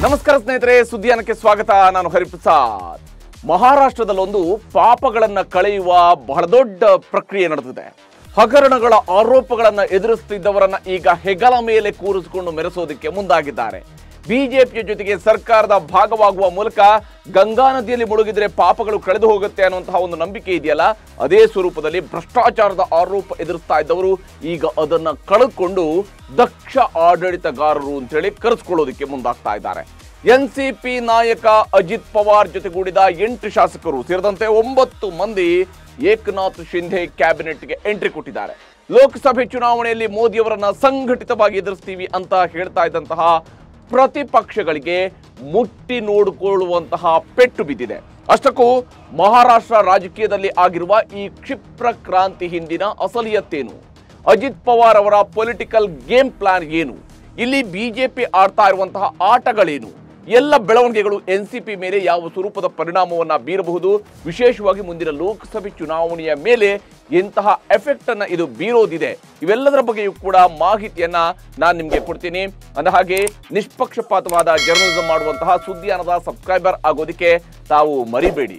ನಮಸ್ಕಾರ ಸ್ನೇಹಿತರೆ ಸುದ್ದಿಯಾನಕ್ಕೆ ಸ್ವಾಗತ ನಾನು ಹರಿಪ್ರಸಾದ್ ಮಹಾರಾಷ್ಟ್ರದಲ್ಲೊಂದು ಪಾಪಗಳನ್ನ ಕಳೆಯುವ ಬಹಳ ದೊಡ್ಡ ಪ್ರಕ್ರಿಯೆ ನಡೆದಿದೆ ಹಗರಣಗಳ ಆರೋಪಗಳನ್ನ ಎದುರಿಸುತ್ತಿದ್ದವರನ್ನ ಈಗ ಹೆಗಲ ಮೇಲೆ ಕೂರಿಸಿಕೊಂಡು ಮೆರೆಸೋದಕ್ಕೆ ಮುಂದಾಗಿದ್ದಾರೆ ಬಿಜೆಪಿಯ ಜೊತೆಗೆ ಸರ್ಕಾರದ ಭಾಗವಾಗುವ ಮೂಲಕ ಗಂಗಾ ನದಿಯಲ್ಲಿ ಮುಳುಗಿದ್ರೆ ಪಾಪಗಳು ಕಳೆದು ಹೋಗುತ್ತೆ ಅನ್ನುವಂತಹ ಒಂದು ನಂಬಿಕೆ ಇದೆಯಲ್ಲ ಅದೇ ಸ್ವರೂಪದಲ್ಲಿ ಭ್ರಷ್ಟಾಚಾರದ ಆರೋಪ ಎದುರಿಸ್ತಾ ಇದ್ದವರು ಈಗ ಅದನ್ನ ಕಳೆದುಕೊಂಡು ದಕ್ಷ ಆಡಳಿತಗಾರರು ಅಂತೇಳಿ ಕರೆಸ್ಕೊಳ್ಳೋದಕ್ಕೆ ಮುಂದಾಗ್ತಾ ಇದ್ದಾರೆ ಎನ್ಸಿಪಿ ನಾಯಕ ಅಜಿತ್ ಪವಾರ್ ಜೊತೆಗೂಡಿದ ಎಂಟು ಶಾಸಕರು ಸೇರಿದಂತೆ ಒಂಬತ್ತು ಮಂದಿ ಏಕನಾಥ್ ಶಿಂಧೆ ಕ್ಯಾಬಿನೆಟ್ಗೆ ಎಂಟ್ರಿ ಕೊಟ್ಟಿದ್ದಾರೆ ಲೋಕಸಭೆ ಚುನಾವಣೆಯಲ್ಲಿ ಮೋದಿಯವರನ್ನ ಸಂಘಟಿತವಾಗಿ ಎದುರಿಸ್ತೀವಿ ಅಂತ ಹೇಳ್ತಾ ಇದ್ದಂತಹ ಪ್ರತಿಪಕ್ಷಗಳಿಗೆ ಮುಟ್ಟಿ ನೋಡಿಕೊಳ್ಳುವಂತಹ ಪೆಟ್ಟು ಬಿದ್ದಿದೆ ಅಷ್ಟಕ್ಕೂ ಮಹಾರಾಷ್ಟ್ರ ರಾಜಕೀಯದಲ್ಲಿ ಆಗಿರುವ ಈ ಕ್ಷಿಪ್ರ ಕ್ರಾಂತಿ ಹಿಂದಿನ ಅಸಲಿಯತ್ತೇನು ಅಜಿತ್ ಪವಾರ್ ಅವರ ಪೊಲಿಟಿಕಲ್ ಗೇಮ್ ಪ್ಲಾನ್ ಏನು ಇಲ್ಲಿ ಬಿಜೆಪಿ ಆಡ್ತಾ ಇರುವಂತಹ ಆಟಗಳೇನು ಎಲ್ಲ ಬೆಳವಣಿಗೆಗಳು ಎನ್ ಸಿ ಪಿ ಮೇಲೆ ಯಾವ ಸ್ವರೂಪದ ಪರಿಣಾಮವನ್ನ ಬೀರಬಹುದು ವಿಶೇಷವಾಗಿ ಮುಂದಿನ ಲೋಕಸಭೆ ಚುನಾವಣೆಯ ಮೇಲೆ ಎಂತಹ ಎಫೆಕ್ಟ್ ಅನ್ನ ಇದು ಬೀರೋದಿದೆ ಇವೆಲ್ಲದರ ಬಗ್ಗೆಯೂ ಕೂಡ ಮಾಹಿತಿಯನ್ನ ನಾನು ನಿಮಗೆ ಕೊಡ್ತೀನಿ ಅಂದ ಹಾಗೆ ನಿಷ್ಪಕ್ಷಪಾತವಾದ ಜರ್ನಲಿಸಂ ಮಾಡುವಂತಹ ಸುದ್ದಿಯಾನದ ಸಬ್ಸ್ಕ್ರೈಬರ್ ಆಗೋದಕ್ಕೆ ತಾವು ಮರಿಬೇಡಿ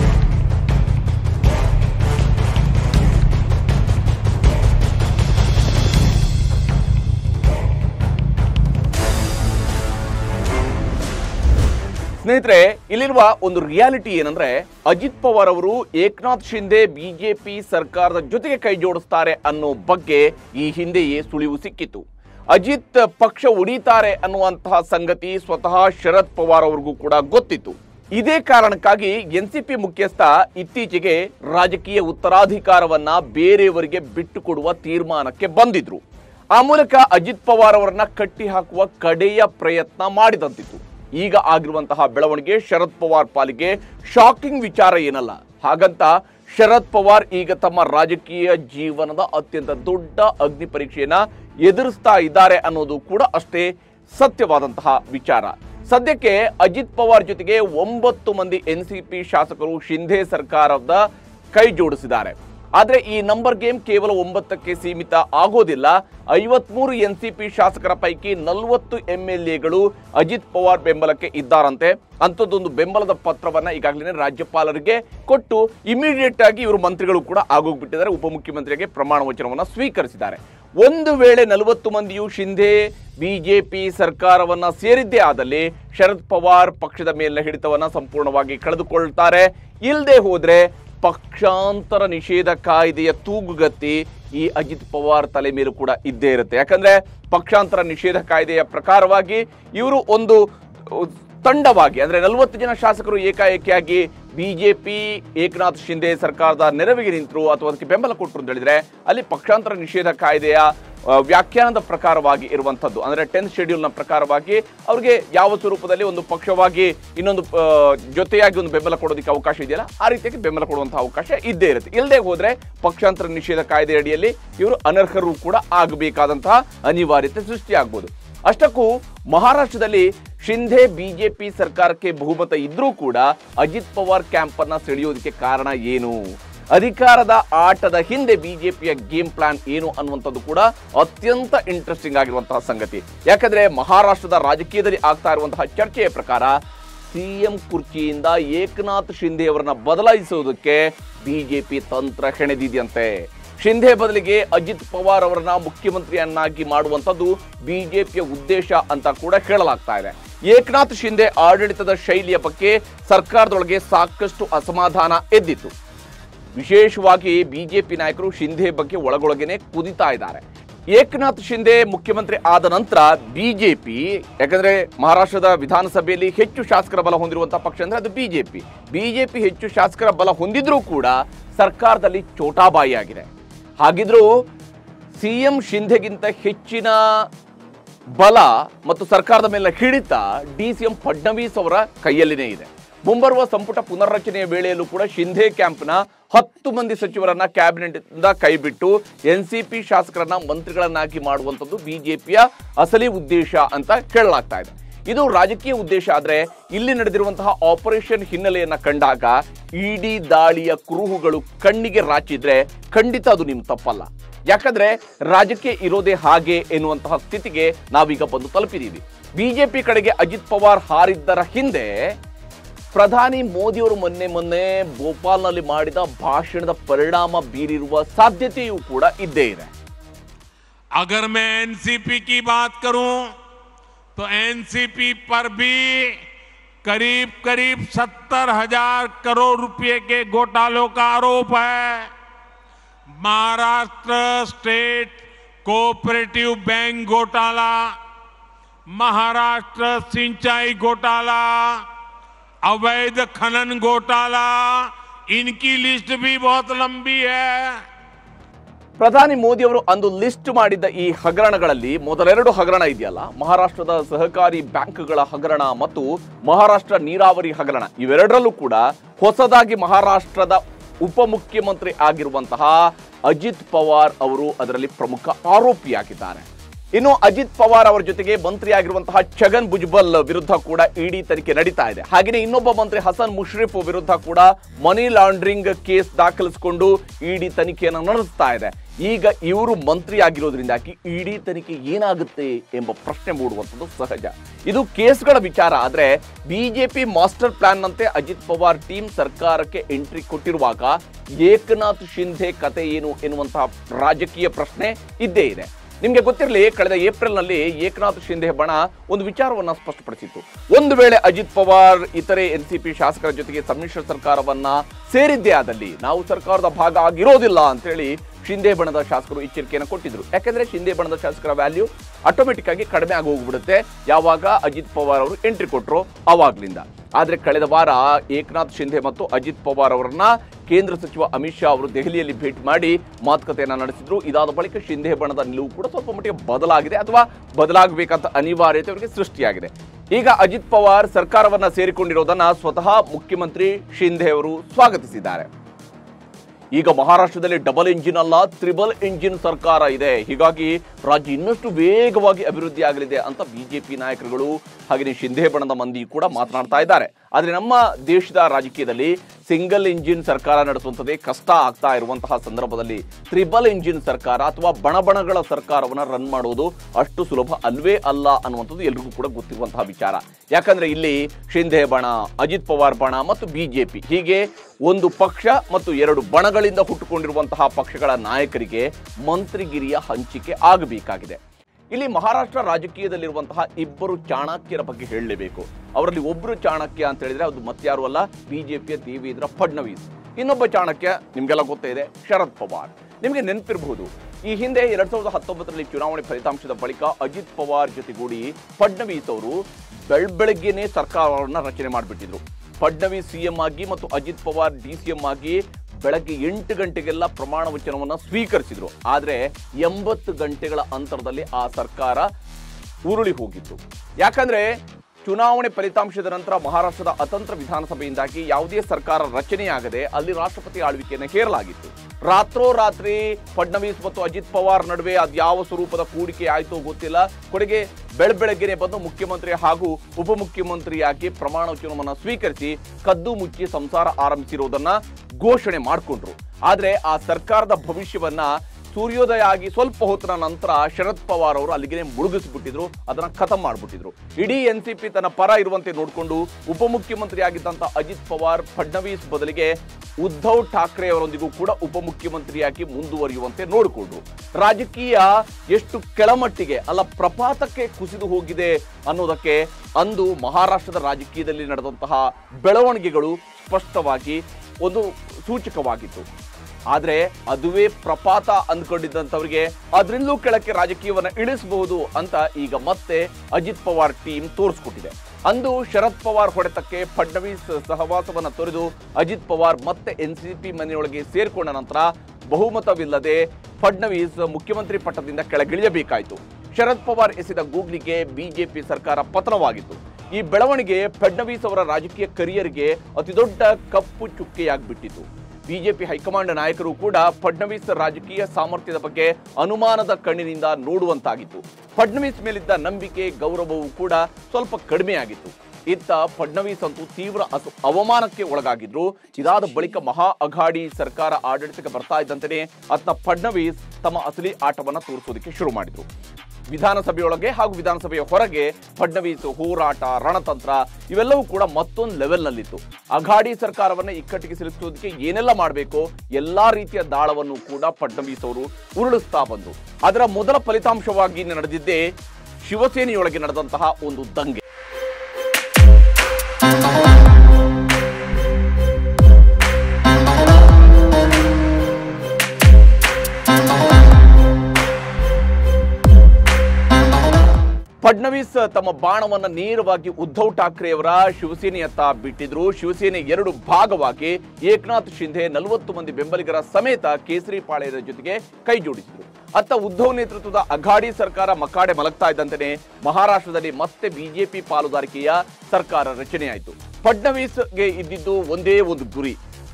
ಸ್ನೇಹಿತರೆ ಇಲ್ಲಿರುವ ಒಂದು ರಿಯಾಲಿಟಿ ಏನಂದ್ರೆ ಅಜಿತ್ ಪವಾರ್ ಅವರು ಏಕನಾಥ್ ಶಿಂದೆ ಬಿಜೆಪಿ ಸರ್ಕಾರದ ಜೊತೆಗೆ ಕೈ ಜೋಡಿಸ್ತಾರೆ ಅನ್ನೋ ಬಗ್ಗೆ ಈ ಹಿಂದೆಯೇ ಸುಳಿವು ಸಿಕ್ಕಿತು ಅಜಿತ್ ಪಕ್ಷ ಉಳಿತಾರೆ ಅನ್ನುವಂತಹ ಸಂಗತಿ ಸ್ವತಃ ಶರದ್ ಪವಾರ್ ಅವ್ರಿಗೂ ಕೂಡ ಗೊತ್ತಿತ್ತು ಇದೇ ಕಾರಣಕ್ಕಾಗಿ ಎನ್ಸಿಪಿ ಮುಖ್ಯಸ್ಥ ಇತ್ತೀಚೆಗೆ ರಾಜಕೀಯ ಉತ್ತರಾಧಿಕಾರವನ್ನ ಬೇರೆಯವರಿಗೆ ಬಿಟ್ಟುಕೊಡುವ ತೀರ್ಮಾನಕ್ಕೆ ಬಂದಿದ್ರು ಆ ಮೂಲಕ ಅಜಿತ್ ಪವಾರ್ ಅವರನ್ನ ಕಟ್ಟಿ ಹಾಕುವ ಕಡೆಯ ಪ್ರಯತ್ನ ಮಾಡಿದಂತಿತ್ತು ಈಗ ಆಗಿರುವಂತಹ ಬೆಳವಣಿಗೆ ಶರದ್ ಪವಾರ್ ಪಾಲಿಗೆ ಶಾಕಿಂಗ್ ವಿಚಾರ ಏನಲ್ಲ ಹಾಗಂತ ಶರದ್ ಪವಾರ್ ಈಗ ತಮ್ಮ ರಾಜಕೀಯ ಜೀವನದ ಅತ್ಯಂತ ದೊಡ್ಡ ಅಗ್ನಿ ಪರೀಕ್ಷೆಯನ್ನ ಎದುರಿಸ್ತಾ ಇದ್ದಾರೆ ಅನ್ನೋದು ಕೂಡ ಅಷ್ಟೇ ಸತ್ಯವಾದಂತಹ ವಿಚಾರ ಸದ್ಯಕ್ಕೆ ಅಜಿತ್ ಪವಾರ್ ಜೊತೆಗೆ ಒಂಬತ್ತು ಮಂದಿ ಎನ್ಸಿಪಿ ಶಾಸಕರು ಶಿಂಧೆ ಸರ್ಕಾರದ ಕೈ ಜೋಡಿಸಿದ್ದಾರೆ ಆದ್ರೆ ಈ ನಂಬರ್ ಗೇಮ್ ಕೇವಲ ಒಂಬತ್ತಕ್ಕೆ ಸೀಮಿತ ಆಗೋದಿಲ್ಲ ಐವತ್ಮೂರು ಎನ್ಸಿಪಿ ಶಾಸಕರ ಪೈಕಿ ನಲವತ್ತು ಎಂ ಎಲ್ ಎಗಳು ಅಜಿತ್ ಪವಾರ್ ಬೆಂಬಲಕ್ಕೆ ಇದ್ದಾರಂತೆ ಅಂಥದ್ದೊಂದು ಬೆಂಬಲದ ಪತ್ರವನ್ನ ಈಗಾಗಲೇ ರಾಜ್ಯಪಾಲರಿಗೆ ಕೊಟ್ಟು ಇಮಿಡಿಯೇಟ್ ಆಗಿ ಇವರು ಮಂತ್ರಿಗಳು ಕೂಡ ಆಗೋಗ್ಬಿಟ್ಟಿದ್ದಾರೆ ಉಪಮುಖ್ಯಮಂತ್ರಿಗೆ ಪ್ರಮಾಣ ವಚನವನ್ನ ಸ್ವೀಕರಿಸಿದ್ದಾರೆ ಒಂದು ವೇಳೆ ನಲವತ್ತು ಮಂದಿಯು ಶಿಂಧೆ ಬಿಜೆಪಿ ಸರ್ಕಾರವನ್ನ ಸೇರಿದ್ದೇ ಆದಲ್ಲಿ ಶರದ್ ಪವಾರ್ ಪಕ್ಷದ ಮೇಲಿನ ಹಿಡಿತವನ್ನ ಸಂಪೂರ್ಣವಾಗಿ ಕಳೆದುಕೊಳ್ತಾರೆ ಇಲ್ಲದೆ ಹೋದ್ರೆ ಪಕ್ಷಾಂತರ ನಿಷೇಧ ಕಾಯ್ದೆಯ ತೂಗುಗತ್ತಿ ಈ ಅಜಿತ್ ಪವಾರ್ ತಲೆ ಮೇಲೂ ಕೂಡ ಇದ್ದೇ ಇರುತ್ತೆ ಯಾಕಂದ್ರೆ ಪಕ್ಷಾಂತರ ನಿಷೇಧ ಕಾಯ್ದೆಯ ಪ್ರಕಾರವಾಗಿ ಇವರು ಒಂದು ಅಹ್, ತಂಡವಾಗಿ ಅಂದ್ರೆ ನಲವತ್ತು ಜನ ಶಾಸಕರು ಏಕಾಏಕಿಯಾಗಿ ಬಿಜೆಪಿ ಏಕನಾಥ್ ಶಿಂದೆ ಸರ್ಕಾರದ ನೆರವಿಗೆ ನಿಂತರು ಅಥವಾ ಅದಕ್ಕೆ ಬೆಂಬಲ ಕೊಟ್ಟರು ಅಂತ ಹೇಳಿದ್ರೆ ಅಲ್ಲಿ ಪಕ್ಷಾಂತರ ನಿಷೇಧ ಕಾಯ್ದೆಯ ಆ, ವ್ಯಾಖ್ಯಾನದ ಪ್ರಕಾರವಾಗಿ ಇರುವಂಥದ್ದು ಅಂದ್ರೆ ಟೆಂತ್ ಶೆಡ್ಯೂಲ್ನ ಪ್ರಕಾರವಾಗಿ ಅವ್ರಿಗೆ ಯಾವ ಸ್ವರೂಪದಲ್ಲಿ ಒಂದು ಪಕ್ಷವಾಗಿ ಇನ್ನೊಂದು ಆ, ಜೊತೆಯಾಗಿ ಒಂದು ಬೆಂಬಲ ಕೊಡೋದಕ್ಕೆ ಅವಕಾಶ ಇದೆಯಲ್ಲ ಆ ರೀತಿಯಾಗಿ ಬೆಂಬಲ ಕೊಡುವಂತಹ ಅವಕಾಶ ಇದ್ದೇ ಇರುತ್ತೆ ಇಲ್ಲದೆ ಹೋದ್ರೆ ಪಕ್ಷಾಂತರ ನಿಷೇಧ ಕಾಯ್ದೆ ಅಡಿಯಲ್ಲಿ ಇವರು ಅನರ್ಹರು ಕೂಡ ಆಗಬೇಕಾದಂತಹ ಅನಿವಾರ್ಯತೆ ಸೃಷ್ಟಿಯಾಗಬಹುದು ಅಷ್ಟಕ್ಕೂ ಮಹಾರಾಷ್ಟ್ರದಲ್ಲಿ ಶಿಂಧೆ ಬಿಜೆಪಿ ಸರ್ಕಾರಕ್ಕೆ ಬಹುಮತ ಇದ್ರೂ ಕೂಡ ಅಜಿತ್ ಪವಾರ್ ಕ್ಯಾಂಪ್ ಅನ್ನ ಸೆಳೆಯೋದಕ್ಕೆ ಕಾರಣ ಏನು ಅಧಿಕಾರದ ಆಟದ ಹಿಂದೆ ಬಿಜೆಪಿಯ ಗೇಮ್ ಪ್ಲಾನ್ ಏನು ಅನ್ನುವಂಥದ್ದು ಕೂಡ ಅತ್ಯಂತ ಇಂಟ್ರೆಸ್ಟಿಂಗ್ ಆಗಿರುವಂತಹ ಸಂಗತಿ ಯಾಕಂದ್ರೆ ಮಹಾರಾಷ್ಟ್ರದ ರಾಜಕೀಯದಲ್ಲಿ ಆಗ್ತಾ ಇರುವಂತಹ ಚರ್ಚೆಯ ಪ್ರಕಾರ ಸಿಎಂ ಕುರ್ಚಿಯಿಂದ ಏಕನಾಥ್ ಶಿಂದೆ ಅವರನ್ನ ಬದಲಾಯಿಸುವುದಕ್ಕೆ ಬಿಜೆಪಿ ತಂತ್ರ ಹೆಣೆದಿದೆಯಂತೆ ಶಿಂಧೆ ಬದಲಿಗೆ ಅಜಿತ್ ಪವಾರ್ ಅವರನ್ನ ಮುಖ್ಯಮಂತ್ರಿಯನ್ನಾಗಿ ಮಾಡುವಂಥದ್ದು ಬಿಜೆಪಿಯ ಉದ್ದೇಶ ಅಂತ ಕೂಡ ಹೇಳಲಾಗ್ತಾ ಇದೆ ಏಕನಾಥ್ ಶಿಂದೆ ಆಡಳಿತದ ಶೈಲಿಯ ಬಗ್ಗೆ ಸರ್ಕಾರದೊಳಗೆ ಸಾಕಷ್ಟು ಅಸಮಾಧಾನ ಎದ್ದಿತ್ತು ವಿಶೇಷವಾಗಿ ಬಿಜೆಪಿ ನಾಯಕರು ಶಿಂಧೆ ಬಗ್ಗೆ ಒಳಗೊಳಗೇನೆ ಕುದಿತಾ ಇದ್ದಾರೆ ಏಕನಾಥ್ ಶಿಂದೆ ಮುಖ್ಯಮಂತ್ರಿ ಆದ ನಂತರ ಬಿಜೆಪಿ ಯಾಕಂದ್ರೆ ಮಹಾರಾಷ್ಟ್ರದ ವಿಧಾನಸಭೆಯಲ್ಲಿ ಹೆಚ್ಚು ಶಾಸಕರ ಬಲ ಹೊಂದಿರುವಂತಹ ಪಕ್ಷ ಅಂದ್ರೆ ಅದು ಬಿಜೆಪಿ ಬಿಜೆಪಿ ಹೆಚ್ಚು ಶಾಸಕರ ಬಲ ಹೊಂದಿದ್ರೂ ಕೂಡ ಸರ್ಕಾರದಲ್ಲಿ ಚೋಟಾಬಾಯಿ ಆಗಿದೆ ಹಾಗಿದ್ರೂ ಸಿಎಂ ಶಿಂಧೆಗಿಂತ ಹೆಚ್ಚಿನ ಬಲ ಮತ್ತು ಸರ್ಕಾರದ ಮೇಲಿನ ಹಿಡಿತ ಡಿ ಸಿ ಎಂ ಫಡ್ನವೀಸ್ ಅವರ ಕೈಯಲ್ಲಿನೇ ಇದೆ ಮುಂಬರುವ ಸಂಪುಟ ಪುನರ್ರಚನೆಯ ವೇಳೆಯಲ್ಲೂ ಕೂಡ ಶಿಂಧೆ ಕ್ಯಾಂಪ್ನ ಹತ್ತು ಮಂದಿ ಸಚಿವರನ್ನ ಕ್ಯಾಬಿನೆಟ್ ಇಂದ ಕೈಬಿಟ್ಟು ಎನ್ ಸಿ ಪಿ ಶಾಸಕರನ್ನ ಮಂತ್ರಿಗಳನ್ನಾಗಿ ಮಾಡುವಂಥದ್ದು ಬಿಜೆಪಿಯ ಅಸಲಿ ಉದ್ದೇಶ ಅಂತ ಹೇಳಲಾಗ್ತಾ ಇದೆ ಇದು ರಾಜಕೀಯ ಉದ್ದೇಶ ಆದ್ರೆ ಇಲ್ಲಿ ನಡೆದಿರುವಂತಹ ಆಪರೇಷನ್ ಹಿನ್ನೆಲೆಯನ್ನ ಕಂಡಾಗ ಇಡೀ ದಾಳಿಯ ಕುರುಹುಗಳು ಕಣ್ಣಿಗೆ ರಾಚಿದ್ರೆ ಖಂಡಿತ ಅದು ನಿಮ್ ತಪ್ಪಲ್ಲ ಯಾಕಂದ್ರೆ ರಾಜಕೀಯ ಇರೋದೇ ಹಾಗೆ ಎನ್ನುವಂತಹ ಸ್ಥಿತಿಗೆ ನಾವೀಗ ಬಂದು ತಲುಪಿದೀವಿ ಬಿಜೆಪಿ ಕಡೆಗೆ ಅಜಿತ್ ಪವಾರ್ ಹಾರಿದ್ದರ ಹಿಂದೆ ಪ್ರಧಾನಿ ಮೋದಿಯವರು ಮೊನ್ನೆ ಮೊನ್ನೆ ಭೋಪಾಲ್ನಲ್ಲಿ ಮಾಡಿದ ಭಾಷಣದ ಪರಿಣಾಮ ಬೀರಿರುವ ಸಾಧ್ಯತೆಯೂ ಕೂಡ ಇದ್ದೇ ಇದೆ अगर मैं एनसीपी की बात करूं तो एनसीपी पर भी करीब करीब सत्तर हजार करोड़ रुपए के घोटालों का आरोप है महाराष्ट्र स्टेट कोऑपरेटिव बैंक घोटाला महाराष्ट्र सिंचाई घोटाला अवैध खनन घोटाला इनकी लिस्ट भी बहुत लंबी है ಪ್ರಧಾನಿ ಮೋದಿ ಅವರು ಅಂದು ಲಿಸ್ಟ್ ಮಾಡಿದ್ದ ಈ ಹಗರಣಗಳಲ್ಲಿ ಮೊದಲೆರಡು ಹಗರಣ ಇದೆಯಲ್ಲ ಮಹಾರಾಷ್ಟ್ರದ ಸಹಕಾರಿ ಬ್ಯಾಂಕ್ಗಳ ಹಗರಣ ಮತ್ತು ಮಹಾರಾಷ್ಟ್ರ ನೀರಾವರಿ ಹಗರಣ ಇವೆರಡರಲ್ಲೂ ಕೂಡ ಹೊಸದಾಗಿ ಮಹಾರಾಷ್ಟ್ರದ ಉಪಮುಖ್ಯಮಂತ್ರಿ ಆಗಿರುವಂತಹ ಅಜಿತ್ ಪವಾರ್ ಅವರು ಅದರಲ್ಲಿ ಪ್ರಮುಖ ಆರೋಪಿಯಾಗಿದ್ದಾರೆ ಇನ್ನು ಅಜಿತ್ ಪವಾರ್ ಅವರ ಜೊತೆಗೆ ಮಂತ್ರಿ ಆಗಿರುವಂತಹ ಛಗನ್ ಭುಜ್ಬಲ್ ವಿರುದ್ಧ ಕೂಡ ಇಡಿ ತನಿಖೆ ನಡೀತಾ ಇದೆ ಹಾಗೆಯೇ ಇನ್ನೊಬ್ಬ ಮಂತ್ರಿ ಹಸನ್ ಮುಷ್ರಿಫ್ ವಿರುದ್ಧ ಕೂಡ ಮನಿ ಲಾಂಡ್ರಿಂಗ್ ಕೇಸ್ ದಾಖಲಿಸಿಕೊಂಡು ಇಡಿ ತನಿಖೆಯನ್ನು ನಡೆಸ್ತಾ ಇದೆ ಈಗ ಇವರು ಮಂತ್ರಿ ಆಗಿರೋದ್ರಿಂದಾಗಿ ಇಡಿ ತನಿಖೆ ಏನಾಗುತ್ತೆ ಎಂಬ ಪ್ರಶ್ನೆ ಮೂಡುವಂಥದ್ದು ಸಹಜ ಇದು ಕೇಸ್ಗಳ ವಿಚಾರ ಆದ್ರೆ ಬಿಜೆಪಿ ಮಾಸ್ಟರ್ ಪ್ಲಾನ್ ನಂತೆ ಅಜಿತ್ ಪವಾರ್ ಟೀಮ್ ಸರ್ಕಾರಕ್ಕೆ ಎಂಟ್ರಿ ಕೊಟ್ಟಿರುವಾಗ ಏಕನಾಥ್ ಶಿಂಧೆ ಕತೆ ಏನು ಎನ್ನುವಂತಹ ರಾಜಕೀಯ ಪ್ರಶ್ನೆ ಇದ್ದೇ ಇದೆ ನಿಮಗೆ ಗೊತ್ತಿರಲಿ ಕಳೆದ ಏಪ್ರಿಲ್ನಲ್ಲಿ ಏಕನಾಥ್ ಶಿಂಧೆ ಬಣ ಒಂದು ವಿಚಾರವನ್ನ ಸ್ಪಷ್ಟಪಡಿಸಿತ್ತು ಒಂದು ವೇಳೆ ಅಜಿತ್ ಪವಾರ್ ಇತರೆ ಎನ್ಸಿಪಿ ಶಾಸಕರ ಜೊತೆಗೆ ಸಮ್ಮಿಶ್ರ ಸರ್ಕಾರವನ್ನ ಸೇರಿದ್ದೇ ಆದಲ್ಲಿ ನಾವು ಸರ್ಕಾರದ ಭಾಗ ಆಗಿರೋದಿಲ್ಲ ಅಂತೇಳಿ ಶಿಂದೆ ಬಣದ ಶಾಸಕರು ಎಚ್ಚರಿಕೆಯನ್ನು ಕೊಟ್ಟಿದ್ರು ಯಾಕಂದ್ರೆ ಶಿಂದೆ ಬಣದ ಶಾಸಕರ ವ್ಯಾಲ್ಯೂ ಆಟೋಮೆಟಿಕ್ ಆಗಿ ಕಡಿಮೆ ಆಗಿ ಹೋಗ್ಬಿಡುತ್ತೆ ಯಾವಾಗ ಅಜಿತ್ ಪವಾರ್ ಅವರು ಎಂಟ್ರಿ ಕೊಟ್ಟರು ಅವಾಗ್ಲಿಂದ ಆದ್ರೆ ಕಳೆದ ವಾರ ಏಕನಾಥ್ ಶಿಂಧೆ ಮತ್ತು ಅಜಿತ್ ಪವಾರ್ ಅವರನ್ನ ಕೇಂದ್ರ ಸಚಿವ ಅಮಿತ್ ಶಾ ಅವರು ದೆಹಲಿಯಲ್ಲಿ ಭೇಟಿ ಮಾಡಿ ಮಾತುಕತೆಯನ್ನ ನಡೆಸಿದ್ರು ಇದಾದ ಬಳಿಕ ಶಿಂಧೆ ಬಣದ ನಿಲುವು ಕೂಡ ಸ್ವಲ್ಪ ಮಟ್ಟಿಗೆ ಬದಲಾಗಿದೆ ಅಥವಾ ಬದಲಾಗಬೇಕಂತ ಅನಿವಾರ್ಯತೆ ಅವರಿಗೆ ಸೃಷ್ಟಿಯಾಗಿದೆ ಈಗ ಅಜಿತ್ ಪವಾರ್ ಸರ್ಕಾರವನ್ನ ಸೇರಿಕೊಂಡಿರೋದನ್ನ ಸ್ವತಃ ಮುಖ್ಯಮಂತ್ರಿ ಶಿಂಧೆ ಅವರು ಸ್ವಾಗತಿಸಿದ್ದಾರೆ ಈಗ ಮಹಾರಾಷ್ಟ್ರದಲ್ಲಿ ಡಬಲ್ ಇಂಜಿನ್ ಅಲ್ಲ ತ್ರಿಬಲ್ ಇಂಜಿನ್ ಸರ್ಕಾರ ಇದೆ ಹೀಗಾಗಿ ರಾಜ್ಯ ಇನ್ನಷ್ಟು ವೇಗವಾಗಿ ಅಭಿವೃದ್ಧಿ ಆಗಲಿದೆ ಅಂತ ಬಿಜೆಪಿ ನಾಯಕರುಗಳು ಹಾಗೆಯೇ ಶಿಂಧೆ ಬಣದ ಮಂದಿ ಕೂಡ ಮಾತನಾಡ್ತಾ ಇದ್ದಾರೆ ಆದರೆ ನಮ್ಮ ದೇಶದ ರಾಜಕೀಯದಲ್ಲಿ ಸಿಂಗಲ್ ಇಂಜಿನ್ ಸರ್ಕಾರ ನಡೆಸುವಂಥದ್ದೇ ಕಷ್ಟ ಆಗ್ತಾ ಇರುವಂತಹ ಸಂದರ್ಭದಲ್ಲಿ ತ್ರಿಬಲ್ ಇಂಜಿನ್ ಸರ್ಕಾರ ಅಥವಾ ಬಣಬಣಗಳ ಸರ್ಕಾರವನ್ನು ರನ್ ಮಾಡೋದು ಅಷ್ಟು ಸುಲಭ ಅಲ್ವೇ ಅಲ್ಲ ಅನ್ನುವಂಥದ್ದು ಎಲ್ರಿಗೂ ಕೂಡ ಗೊತ್ತಿರುವಂತಹ ವಿಚಾರ ಯಾಕಂದ್ರೆ ಇಲ್ಲಿ ಶಿಂಧೆ ಬಣ ಅಜಿತ್ ಪವಾರ್ ಬಣ ಮತ್ತು ಬಿಜೆಪಿ ಹೀಗೆ ಒಂದು ಪಕ್ಷ ಮತ್ತು ಎರಡು ಬಣಗಳಿಂದ ಹುಟ್ಟುಕೊಂಡಿರುವಂತಹ ಪಕ್ಷಗಳ ನಾಯಕರಿಗೆ ಮಂತ್ರಿಗಿರಿಯ ಹಂಚಿಕೆ ಆಗಬೇಕಾಗಿದೆ ಇಲ್ಲಿ ಮಹಾರಾಷ್ಟ್ರ ರಾಜಕೀಯದಲ್ಲಿರುವಂತಹ ಇಬ್ಬರು ಚಾಣಕ್ಯರ ಬಗ್ಗೆ ಹೇಳಲೇಬೇಕು ಅವರಲ್ಲಿ ಒಬ್ಬರು ಚಾಣಕ್ಯ ಅಂತ ಹೇಳಿದ್ರೆ ಅದು ಮತ್ಯಾರು ಅಲ್ಲ ಬಿಜೆಪಿಯ ದೇವೇಂದ್ರ ಫಡ್ನವೀಸ್ ಇನ್ನೊಬ್ಬ ಚಾಣಕ್ಯ ನಿಮ್ಗೆಲ್ಲ ಗೊತ್ತೇ ಇದೆ ಶರದ್ ಪವಾರ್ ನಿಮಗೆ ನೆನಪಿರಬಹುದು ಈ ಹಿಂದೆ ಎರಡ್ ಸಾವಿರದ ಹತ್ತೊಂಬತ್ತರಲ್ಲಿ ಚುನಾವಣೆ ಫಲಿತಾಂಶದ ಬಳಿಕ ಅಜಿತ್ ಪವಾರ್ ಜೊತೆಗೂಡಿ ಫಡ್ನವೀಸ್ ಅವರು ಬೆಳ್ಬೆಳಗ್ಗೆನೆ ಸರ್ಕಾರವನ್ನ ರಚನೆ ಮಾಡಿಬಿಟ್ಟಿದ್ರು ಫಡ್ನವೀಸ್ ಸಿಎಂ ಆಗಿ ಮತ್ತು ಅಜಿತ್ ಪವಾರ್ ಡಿ ಸಿಎಂ ಆಗಿ ಬೆಳಗ್ಗೆ ಎಂಟು ಗಂಟೆಗೆಲ್ಲ ಪ್ರಮಾಣ ವಚನವನ್ನ ಸ್ವೀಕರಿಸಿದ್ರು ಆದ್ರೆ ಎಂಬತ್ತು ಗಂಟೆಗಳ ಅಂತರದಲ್ಲಿ ಆ ಸರ್ಕಾರ ಉರುಳಿ ಹೋಗಿತ್ತು ಯಾಕಂದ್ರೆ ಚುನಾವಣೆ ಫಲಿತಾಂಶದ ನಂತರ ಮಹಾರಾಷ್ಟ್ರದ ಅತಂತ್ರ ವಿಧಾನಸಭೆಯಿಂದಾಗಿ ಯಾವುದೇ ಸರ್ಕಾರ ರಚನೆಯಾಗದೆ ಅಲ್ಲಿ ರಾಷ್ಟ್ರಪತಿ ಆಳ್ವಿಕೆಯನ್ನು ಹೇರಲಾಗಿತ್ತು ರಾತ್ರೋರಾತ್ರಿ ಫಡ್ನವೀಸ್ ಮತ್ತು ಅಜಿತ್ ಪವಾರ್ ನಡುವೆ ಅದ್ಯಾವ ಸ್ವರೂಪದ ಕೂಡಿಕೆ ಆಯ್ತೋ ಗೊತ್ತಿಲ್ಲ ಕೊನೆಗೆ ಬೆಳಬೆಳಗ್ಗೆನೆ ಬಂದು ಮುಖ್ಯಮಂತ್ರಿ ಹಾಗೂ ಉಪಮುಖ್ಯಮಂತ್ರಿಯಾಗಿ ಪ್ರಮಾಣ ವಚನವನ್ನು ಸ್ವೀಕರಿಸಿ ಕದ್ದು ಮುಚ್ಚಿ ಸಂಸಾರ ಆರಂಭಿಸಿರುವುದನ್ನ ಘೋಷಣೆ ಮಾಡಿಕೊಂಡ್ರು ಆದ್ರೆ ಆ ಸರ್ಕಾರದ ಭವಿಷ್ಯವನ್ನ ಸೂರ್ಯೋದಯ ಆಗಿ ಸ್ವಲ್ಪ ಹೊತ್ತಿನ ನಂತರ ಶರದ್ ಪವಾರ್ ಅವರು ಅಲ್ಲಿಗೆ ಮುಳುಗಿಸ್ಬಿಟ್ಟಿದ್ರು ಅದನ್ನ ಖತಮ್ ಮಾಡ್ಬಿಟ್ಟಿದ್ರು ಇಡೀ ಎನ್ ಸಿ ಪಿ ತನ್ನ ಪರ ಇರುವಂತೆ ನೋಡಿಕೊಂಡು ಉಪಮುಖ್ಯಮಂತ್ರಿ ಆಗಿದ್ದಂತ ಅಜಿತ್ ಪವಾರ್ ಫಡ್ನವೀಸ್ ಬದಲಿಗೆ ಉದ್ಧವ್ ಠಾಕ್ರೆ ಅವರೊಂದಿಗೂ ಕೂಡ ಉಪಮುಖ್ಯಮಂತ್ರಿಯಾಗಿ ಮುಂದುವರಿಯುವಂತೆ ನೋಡಿಕೊಂಡ್ರು ರಾಜಕೀಯ ಎಷ್ಟು ಕೆಳಮಟ್ಟಿಗೆ ಅಲ್ಲ ಪ್ರಪಾತಕ್ಕೆ ಕುಸಿದು ಹೋಗಿದೆ ಅನ್ನೋದಕ್ಕೆ ಅಂದು ಮಹಾರಾಷ್ಟ್ರದ ರಾಜಕೀಯದಲ್ಲಿ ನಡೆದಂತಹ ಬೆಳವಣಿಗೆಗಳು ಸ್ಪಷ್ಟವಾಗಿ ಒಂದು ಸೂಚಕವಾಗಿತ್ತು ಆದ್ರೆ ಅದುವೇ ಪ್ರಪಾತ ಅಂದ್ಕೊಂಡಿದ್ದಂಥವ್ರಿಗೆ ಅದರಿಂದಲೂ ಕೆಳಕ್ಕೆ ರಾಜಕೀಯವನ್ನ ಇಳಿಸಬಹುದು ಅಂತ ಈಗ ಮತ್ತೆ ಅಜಿತ್ ಪವಾರ್ ಟೀಮ್ ತೋರಿಸ್ಕೊಟ್ಟಿದೆ ಅಂದು ಶರದ್ ಪವಾರ್ ಹೊಡೆತಕ್ಕೆ ಫಡ್ನವೀಸ್ ಸಹವಾಸವನ್ನ ತೊರೆದು ಅಜಿತ್ ಪವಾರ್ ಮತ್ತೆ ಎನ್ ಸಿ ಪಿ ಮನೆಯೊಳಗೆ ಸೇರ್ಕೊಂಡ ನಂತರ ಬಹುಮತವಿಲ್ಲದೆ ಫಡ್ನವೀಸ್ ಮುಖ್ಯಮಂತ್ರಿ ಪಟ್ಟದಿಂದ ಕೆಳಗಿಳಿಯಬೇಕಾಯಿತು ಶರದ್ ಪವಾರ್ ಎಸೆದ ಗೂಗ್ಲಿಗೆ ಬಿಜೆಪಿ ಸರ್ಕಾರ ಪತನವಾಗಿತ್ತು ಈ ಬೆಳವಣಿಗೆ ಫಡ್ನವೀಸ್ ಅವರ ರಾಜಕೀಯ ಕರಿಯರ್ಗೆ ಅತಿದೊಡ್ಡ ಕಪ್ಪು ಚುಕ್ಕೆಯಾಗ್ಬಿಟ್ಟಿತು ಬಿಜೆಪಿ ಹೈಕಮಾಂಡ್ ನಾಯಕರು ಕೂಡ ಫಡ್ನವೀಸ್ ರಾಜಕೀಯ ಸಾಮರ್ಥ್ಯದ ಬಗ್ಗೆ ಅನುಮಾನದ ಕಣ್ಣಿನಿಂದ ನೋಡುವಂತಾಗಿತ್ತು ಫಡ್ನವೀಸ್ ಮೇಲಿದ್ದ ನಂಬಿಕೆ ಗೌರವವು ಕೂಡ ಸ್ವಲ್ಪ ಕಡಿಮೆಯಾಗಿತ್ತು ಇತ್ತ ಫಡ್ನವೀಸ್ ಅಂತೂ ತೀವ್ರ ಅಸ ಅವಮಾನಕ್ಕೆ ಒಳಗಾಗಿದ್ರು ಇದಾದ ಬಳಿಕ ಮಹಾ ಅಘಾಡಿ ಸರ್ಕಾರ ಆಡಳಿತಕ್ಕೆ ಬರ್ತಾ ಇದ್ದಂತೆಯೇ ಅತ್ತ ಫಡ್ನವೀಸ್ ತಮ್ಮ ಅಸಲಿ ಆಟವನ್ನ ತೋರಿಸೋದಕ್ಕೆ ಶುರು ಮಾಡಿದ್ರು ವಿಧಾನಸಭೆಯೊಳಗೆ ಹಾಗೂ ವಿಧಾನಸಭೆಯ ಹೊರಗೆ ಫಡ್ನವೀಸ್ ಹೋರಾಟ ರಣತಂತ್ರ ಇವೆಲ್ಲವೂ ಕೂಡ ಮತ್ತೊಂದು ಲೆವೆಲ್ನಲ್ಲಿತ್ತು ಅಘಾಡಿ ಸರ್ಕಾರವನ್ನ ಇಕ್ಕಟ್ಟಿಗೆ ಸಿಲುಕಿಸೋದಕ್ಕೆ ಏನೆಲ್ಲ ಮಾಡಬೇಕು ಎಲ್ಲಾ ರೀತಿಯ ದಾಳವನ್ನು ಕೂಡ ಫಡ್ನವೀಸ್ ಅವರು ಉರುಳಿಸ್ತಾ ಬಂದರು ಅದರ ಮೊದಲ ಫಲಿತಾಂಶವಾಗಿ ನಡೆದಿದ್ದೇ ಶಿವಸೇನೆಯೊಳಗೆ ನಡೆದಂತಹ ಒಂದು ದಂಗೆ ಫಡ್ನವೀಸ್ ತಮ್ಮ ಬಾಣವನ್ನ ನೇರವಾಗಿ ಉದ್ಧವ್ ಠಾಕ್ರೆ ಅವರ ಶಿವಸೇನೆಯತ್ತ ಬಿಟ್ಟಿದ್ರು ಶಿವಸೇನೆ ಎರಡು ಭಾಗವಾಗಿ ಏಕನಾಥ್ ಶಿಂಧೆ ನಲವತ್ತು ಮಂದಿ ಬೆಂಬಲಿಗರ ಸಮೇತ ಕೇಸರಿ ಪಾಳ್ಯದ ಜೊತೆಗೆ ಕೈ ಜೋಡಿಸಿದ್ರು ಅತ್ತ ಉದ್ಧವ್ ನೇತೃತ್ವದ ಅಘಾಡಿ ಸರ್ಕಾರ ಮಕಾಡೆ ಮಲಗ್ತಾ ಇದ್ದಂತೆಯೇ ಮಹಾರಾಷ್ಟ್ರದಲ್ಲಿ ಮತ್ತೆ ಬಿಜೆಪಿ ಪಾಲುದಾರಿಕೆಯ ಸರ್ಕಾರ ರಚನೆಯಾಯಿತು ಫಡ್ನವೀಸ್ಗೆ ಇದ್ದಿದ್ದು ಒಂದೇ ಒಂದು ಗುರಿ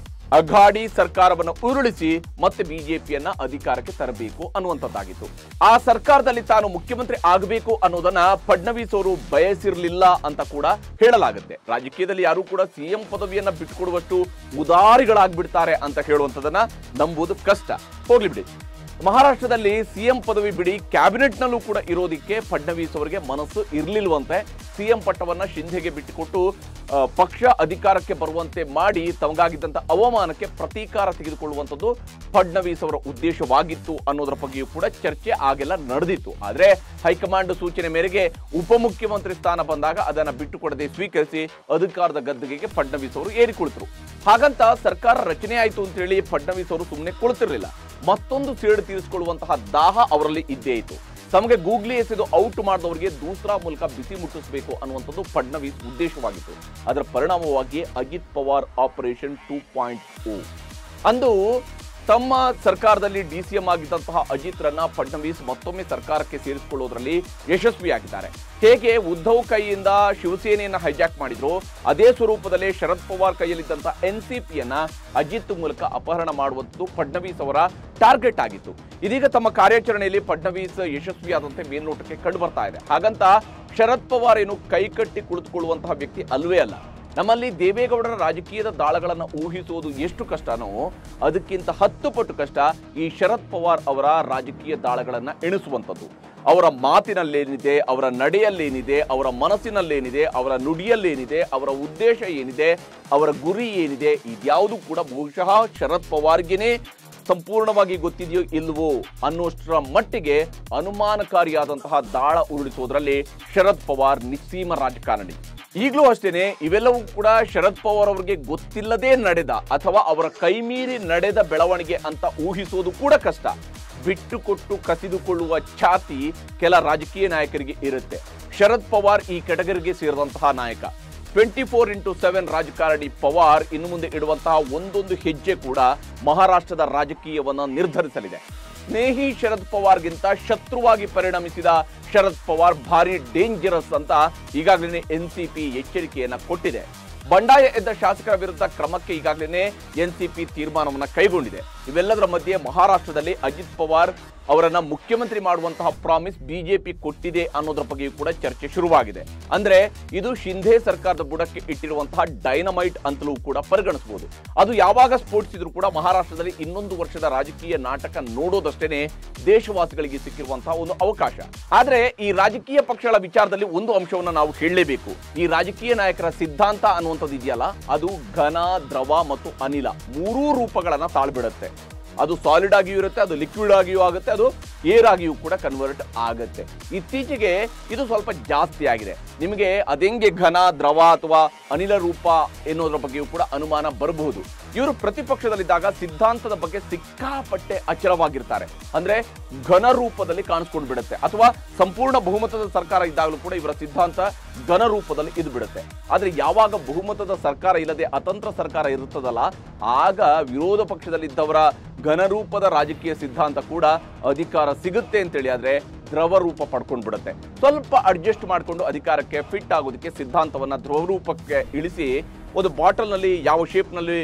ಅಘಾಡಿ ಸರ್ಕಾರವನ್ನು ಉರುಳಿಸಿ ಮತ್ತೆ ಬಿಜೆಪಿಯನ್ನ ಅಧಿಕಾರಕ್ಕೆ ತರಬೇಕು ಅನ್ನುವಂಥದ್ದಾಗಿತ್ತು ಆ ಸರ್ಕಾರದಲ್ಲಿ ತಾನು ಮುಖ್ಯಮಂತ್ರಿ ಆಗಬೇಕು ಅನ್ನೋದನ್ನ ಫಡ್ನವೀಸ್ ಅವರು ಬಯಸಿರಲಿಲ್ಲ ಅಂತ ಕೂಡ ಹೇಳಲಾಗುತ್ತೆ ರಾಜಕೀಯದಲ್ಲಿ ಯಾರು ಕೂಡ ಸಿಎಂ ಪದವಿಯನ್ನ ಬಿಟ್ಟುಕೊಡುವಷ್ಟು ಉದಾರಿಗಳಾಗ್ಬಿಡ್ತಾರೆ ಅಂತ ಹೇಳುವಂಥದ್ದನ್ನ ನಂಬುವುದು ಕಷ್ಟ ಹೋಗ್ಲಿ ಬಿಡಿ ಮಹಾರಾಷ್ಟ್ರದಲ್ಲಿ ಸಿಎಂ ಪದವಿ ಬಿಡಿ ಕ್ಯಾಬಿನೆಟ್ನಲ್ಲೂ ಕೂಡ ಇರೋದಿಕ್ಕೆ ಫಡ್ನವೀಸ್ ಅವರಿಗೆ ಮನಸ್ಸು ಇರಲಿಲ್ವಂತೆ ಸಿಎಂ ಪಟ್ಟವನ್ನ ಶಿಂಧೆಗೆ ಬಿಟ್ಟುಕೊಟ್ಟು ಆ, ಪಕ್ಷ ಅಧಿಕಾರಕ್ಕೆ ಬರುವಂತೆ ಮಾಡಿ ತಮಗಾಗಿದ್ದಂಥ ಅವಮಾನಕ್ಕೆ ಪ್ರತೀಕಾರ ತೆಗೆದುಕೊಳ್ಳುವಂಥದ್ದು ಫಡ್ನವೀಸ್ ಅವರ ಉದ್ದೇಶವಾಗಿತ್ತು ಅನ್ನೋದರ ಬಗ್ಗೆಯೂ ಕೂಡ ಚರ್ಚೆ ಆಗೆಲ್ಲ ನಡೆದಿತ್ತು ಆದರೆ ಹೈಕಮಾಂಡ್ ಸೂಚನೆ ಮೇರೆಗೆ ಉಪಮುಖ್ಯಮಂತ್ರಿ ಸ್ಥಾನ ಬಂದಾಗ ಅದನ್ನ ಬಿಟ್ಟುಕೊಡದೆ ಸ್ವೀಕರಿಸಿ ಅಧಿಕಾರದ ಗದ್ದುಗೆಗೆ ಫಡ್ನವೀಸ್ ಅವರು ಏರಿಕೊಳ್ತರು ಹಾಗಂತ ಸರ್ಕಾರ ರಚನೆ ಆಯಿತು ಅಂತ ಹೇಳಿ ಫಡ್ನವೀಸ್ ಅವರು ಸುಮ್ಮನೆ ಕುಳಿತಿರ್ಲಿಲ್ಲ ಮತ್ತೊಂದು ಸೇಡು ತೀರಿಸಿಕೊಳ್ಳುವಂತಹ ದಾಹ ಅವರಲ್ಲಿ ಇದ್ದೇ ಇತ್ತು ತಮಗೆ ಗೂಗ್ಲಿ ಎಸೆದು ಔಟ್ ಮಾಡಿದವರಿಗೆ ದೂಸರಾ ಮೂಲಕ ಬಿಸಿ ಮುಟ್ಟಿಸಬೇಕು ಅನ್ನುವಂಥದ್ದು ಫಡ್ನವೀಸ್ ಉದ್ದೇಶವಾಗಿತ್ತು ಅದರ ಪರಿಣಾಮವಾಗಿ Ajit Pawar operation two point O ಅಂದು ತಮ್ಮ ಸರ್ಕಾರದಲ್ಲಿ ಡಿ ಸಿ ಎಂ ಆಗಿದ್ದಂತಹ ಅಜಿತ್ರನ್ನ ಫಡ್ನವೀಸ್ ಮತ್ತೊಮ್ಮೆ ಸರ್ಕಾರಕ್ಕೆ ಸೇರಿಸಿಕೊಳ್ಳುವುದರಲ್ಲಿ ಯಶಸ್ವಿಯಾಗಿದ್ದಾರೆ ಹೇಗೆ ಉದ್ಧವ್ ಕೈಯಿಂದ ಶಿವಸೇನೆಯನ್ನ ಹೈಜಾಕ್ ಮಾಡಿದ್ರು ಅದೇ ಸ್ವರೂಪದಲ್ಲೇ ಶರದ್ ಪವಾರ್ ಕೈಯಲ್ಲಿದ್ದಂತಹ ಎನ್ ಸಿ ಪಿಯನ್ನ ಅಜಿತ್ ಮೂಲಕ ಅಪಹರಣ ಮಾಡುವಂಥದ್ದು ಫಡ್ನವೀಸ್ ಅವರ ಟಾರ್ಗೆಟ್ ಆಗಿತ್ತು ಇದೀಗ ತಮ್ಮ ಕಾರ್ಯಾಚರಣೆಯಲ್ಲಿ ಫಡ್ನವೀಸ್ ಯಶಸ್ವಿಯಾದಂತೆ ಮೇಲ್ನೋಟಕ್ಕೆ ಕಂಡು ಬರ್ತಾ ಇದೆ ಹಾಗಂತ ಶರದ್ ಪವಾರ್ ಏನು ಕೈಕಟ್ಟಿ ಕುಳಿತುಕೊಳ್ಳುವಂತಹ ವ್ಯಕ್ತಿ ಅಲ್ವೇ ಅಲ್ಲ ನಮ್ಮಲ್ಲಿ ದೇವೇಗೌಡರ ರಾಜಕೀಯದ ದಾಳಗಳನ್ನು ಊಹಿಸುವುದು ಎಷ್ಟು ಕಷ್ಟನೋ ಅದಕ್ಕಿಂತ ಹತ್ತು ಪಟ್ಟು ಕಷ್ಟ ಈ ಶರದ್ ಪವಾರ್ ಅವರ ರಾಜಕೀಯ ದಾಳಗಳನ್ನ ಎಣಿಸುವಂಥದ್ದು ಅವರ ಮಾತಿನಲ್ಲೇನಿದೆ ಅವರ ನಡೆಯಲ್ಲೇನಿದೆ ಅವರ ಮನಸ್ಸಿನಲ್ಲೇನಿದೆ ಅವರ ನುಡಿಯಲ್ಲೇನಿದೆ ಅವರ ಉದ್ದೇಶ ಏನಿದೆ ಅವರ ಗುರಿ ಏನಿದೆ ಇದ್ಯಾವುದು ಕೂಡ ಬಹುಶಃ ಶರದ್ ಪವಾರ್ಗೆನೇ ಸಂಪೂರ್ಣವಾಗಿ ಗೊತ್ತಿದೆಯೋ ಇಲ್ವೋ ಅನ್ನೋಷ್ಟರ ಮಟ್ಟಿಗೆ ಅನುಮಾನಕಾರಿಯಾದಂತಹ ದಾಳ ಉರುಳಿಸುವುದರಲ್ಲಿ ಶರದ್ ಪವಾರ್ ನಿಸ್ಸೀಮ ರಾಜಕಾರಣಿ ಈಗಲೂ ಅಷ್ಟೇನೆ ಇವೆಲ್ಲವೂ ಕೂಡ ಶರದ್ ಪವಾರ್ ಅವರಿಗೆ ಗೊತ್ತಿಲ್ಲದೆ ನಡೆದ ಅಥವಾ ಅವರ ಕೈಮೀರಿ ನಡೆದ ಬೆಳವಣಿಗೆ ಅಂತ ಊಹಿಸುವುದು ಕೂಡ ಕಷ್ಟ ಬಿಟ್ಟುಕೊಟ್ಟು ಕಸಿದುಕೊಳ್ಳುವ ಛಾತಿ ಕೆಲ ರಾಜಕೀಯ ನಾಯಕರಿಗೆ ಇರುತ್ತೆ ಶರದ್ ಪವಾರ್ ಈ ಕೆಟಗರಿಗೆ ಸೇರಿದಂತಹ ನಾಯಕ ಟ್ವೆಂಟಿ ಫೋರ್ ಇಂಟು ಸೆವೆನ್ ರಾಜಕಾರಣಿ ಪವಾರ್ ಇನ್ನು ಮುಂದೆ ಇಡುವಂತಹ ಒಂದೊಂದು ಹೆಜ್ಜೆ ಕೂಡ ಮಹಾರಾಷ್ಟ್ರದ ರಾಜಕೀಯವನ್ನ ನಿರ್ಧರಿಸಲಿದೆ ಸ್ನೇಹಿ ಶರದ್ ಪವಾರ್ಗಿಂತ ಶತ್ರುವಾಗಿ ಪರಿಣಮಿಸಿದ ಶರದ್ ಪವಾರ್ ಭಾರಿ ಡೇಂಜರಸ್ ಅಂತ ಈಗಾಗಲೇ ಎನ್ ಸಿ ಪಿ ಎಚ್ಚರಿಕೆಯನ್ನ ಕೊಟ್ಟಿದೆ ಬಂಡಾಯ ಎದ್ದ ಶಾಸಕರ ವಿರುದ್ಧ ಕ್ರಮಕ್ಕೆ ಈಗಾಗಲೇ ಎನ್ಸಿಪಿ ತೀರ್ಮಾನವನ್ನ ಕೈಗೊಂಡಿದೆ ಇವೆಲ್ಲದರ ಮಧ್ಯೆ ಮಹಾರಾಷ್ಟ್ರದಲ್ಲಿ ಅಜಿತ್ ಪವಾರ್ ಅವರನ್ನ ಮುಖ್ಯಮಂತ್ರಿ ಮಾಡುವಂತಹ ಪ್ರಾಮಿಸ್ ಬಿಜೆಪಿ ಕೊಟ್ಟಿದೆ ಅನ್ನೋದ್ರ ಬಗ್ಗೆಯೂ ಕೂಡ ಚರ್ಚೆ ಶುರುವಾಗಿದೆ ಅಂದ್ರೆ ಇದು ಶಿಂಧೆ ಸರ್ಕಾರದ ಬುಡಕ್ಕೆ ಇಟ್ಟಿರುವಂತಹ ಡೈನಮೈಟ್ ಅಂತಲೂ ಕೂಡ ಪರಿಗಣಿಸಬಹುದು ಅದು ಯಾವಾಗ ಸ್ಫೋಟಿಸಿದ್ರು ಕೂಡ ಮಹಾರಾಷ್ಟ್ರದಲ್ಲಿ ಇನ್ನೊಂದು ವರ್ಷದ ರಾಜಕೀಯ ನಾಟಕ ನೋಡೋದಷ್ಟೇನೆ ದೇಶವಾಸಿಗಳಿಗೆ ಸಿಕ್ಕಿರುವಂತಹ ಒಂದು ಅವಕಾಶ ಆದ್ರೆ ಈ ರಾಜಕೀಯ ಪಕ್ಷಗಳ ವಿಚಾರದಲ್ಲಿ ಒಂದು ಅಂಶವನ್ನ ನಾವು ಹೇಳಲೇಬೇಕು ಈ ರಾಜಕೀಯ ನಾಯಕರ ಸಿದ್ಧಾಂತ ಅನ್ನುವಂಥದ್ದು ಇದೆಯಲ್ಲ ಅದು ಘನ ದ್ರವ ಮತ್ತು ಅನಿಲ ಮೂರೂ ರೂಪಗಳನ್ನ ತಾಳ್ಬಿಡುತ್ತೆ ಅದು ಸಾಲಿಡ್ ಆಗಿಯೂ ಇರುತ್ತೆ ಅದು ಲಿಕ್ವಿಡ್ ಆಗಿಯೂ ಆಗುತ್ತೆ ಅದು ಏರ್ ಆಗಿಯೂ ಕೂಡ ಕನ್ವರ್ಟ್ ಆಗುತ್ತೆ ಇತ್ತೀಚೆಗೆ ಇದು ಸ್ವಲ್ಪ ಜಾಸ್ತಿ ಆಗಿದೆ ನಿಮಗೆ ಅದೆಂಗೆ ಘನ ದ್ರವ ಅಥವಾ ಅನಿಲ ರೂಪ ಎನ್ನುವುದರ ಬಗ್ಗೆಯೂ ಕೂಡ ಅನುಮಾನ ಬರಬಹುದು ಇವರು ಪ್ರತಿಪಕ್ಷದಲ್ಲಿದ್ದಾಗ ಸಿದ್ಧಾಂತದ ಬಗ್ಗೆ ಸಿಕ್ಕಾಪಟ್ಟೆ ಅಚಲವಾಗಿರ್ತಾರೆ ಅಂದ್ರೆ ಘನ ರೂಪದಲ್ಲಿ ಕಾಣಿಸ್ಕೊಂಡು ಬಿಡುತ್ತೆ ಅಥವಾ ಸಂಪೂರ್ಣ ಬಹುಮತದ ಸರ್ಕಾರ ಇದ್ದಾಗಲೂ ಕೂಡ ಇವರ ಸಿದ್ಧಾಂತ ಘನ ರೂಪದಲ್ಲಿ ಇದ್ದು ಬಿಡುತ್ತೆ ಆದ್ರೆ ಯಾವಾಗ ಬಹುಮತದ ಸರ್ಕಾರ ಇಲ್ಲದೆ ಅತಂತ್ರ ಸರ್ಕಾರ ಇರುತ್ತದಲ್ಲ ಆಗ ವಿರೋಧ ಪಕ್ಷದಲ್ಲಿದ್ದವರ ಘನರೂಪದ ರಾಜಕೀಯ ಸಿದ್ಧಾಂತ ಕೂಡ ಅಧಿಕಾರ ಸಿಗುತ್ತೆ ಅಂತೇಳಿ ಆದ್ರೆ ದ್ರವ ರೂಪ ಪಡ್ಕೊಂಡು ಬಿಡುತ್ತೆ ಸ್ವಲ್ಪ ಅಡ್ಜಸ್ಟ್ ಮಾಡಿಕೊಂಡು ಅಧಿಕಾರಕ್ಕೆ ಫಿಟ್ ಆಗೋದಕ್ಕೆ ಸಿದ್ಧಾಂತವನ್ನ ದ್ರವ ರೂಪಕ್ಕೆ ಇಳಿಸಿ ಒಂದು ಬಾಟಲ್ನಲ್ಲಿ ಯಾವ ಶೇಪ್ನಲ್ಲಿ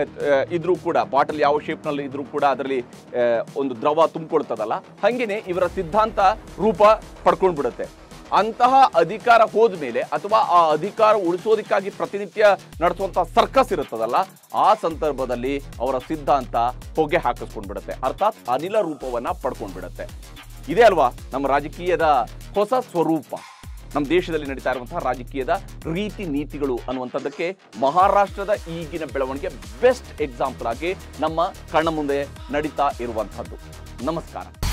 ಇದ್ರೂ ಕೂಡ ಬಾಟಲ್ ಯಾವ ಶೇಪ್ನಲ್ಲಿ ಇದ್ರೂ ಕೂಡ ಅದರಲ್ಲಿ ಒಂದು ದ್ರವ ತುಂಬಿಕೊಳ್ತದಲ್ಲ ಹಂಗೇನೆ ಇವರ ಸಿದ್ಧಾಂತ ರೂಪ ಪಡ್ಕೊಂಡು ಬಿಡುತ್ತೆ ಅಂತಹ ಅಧಿಕಾರ ಹೋದ್ಮೇಲೆ ಅಥವಾ ಆ ಅಧಿಕಾರ ಉಳಿಸೋದಕ್ಕಾಗಿ ಪ್ರತಿನಿತ್ಯ ನಡೆಸುವಂತಹ ಸರ್ಕಸ್ ಇರುತ್ತದಲ್ಲ ಆ ಸಂದರ್ಭದಲ್ಲಿ ಅವರ ಸಿದ್ಧಾಂತ ಹೊಗೆ ಹಾಕಿಸ್ಕೊಂಡ್ಬಿಡುತ್ತೆ ಅರ್ಥಾತ್ ಅನಿಲ ರೂಪವನ್ನ ಪಡ್ಕೊಂಡ್ಬಿಡುತ್ತೆ ಇದೇ ಅಲ್ವಾ ನಮ್ಮ ರಾಜಕೀಯದ ಹೊಸ ಸ್ವರೂಪ ನಮ್ಮ ದೇಶದಲ್ಲಿ ನಡೀತಾ ಇರುವಂತಹ ರಾಜಕೀಯದ ರೀತಿ ನೀತಿಗಳು ಅನ್ನುವಂಥದ್ದಕ್ಕೆ ಮಹಾರಾಷ್ಟ್ರದ ಈಗಿನ ಬೆಳವಣಿಗೆ ಬೆಸ್ಟ್ ಎಕ್ಸಾಂಪಲ್ ಆಗಿ ನಮ್ಮ ಕಣ್ಣ ಮುಂದೆ ನಡೀತಾ ಇರುವಂತಹದ್ದು ನಮಸ್ಕಾರ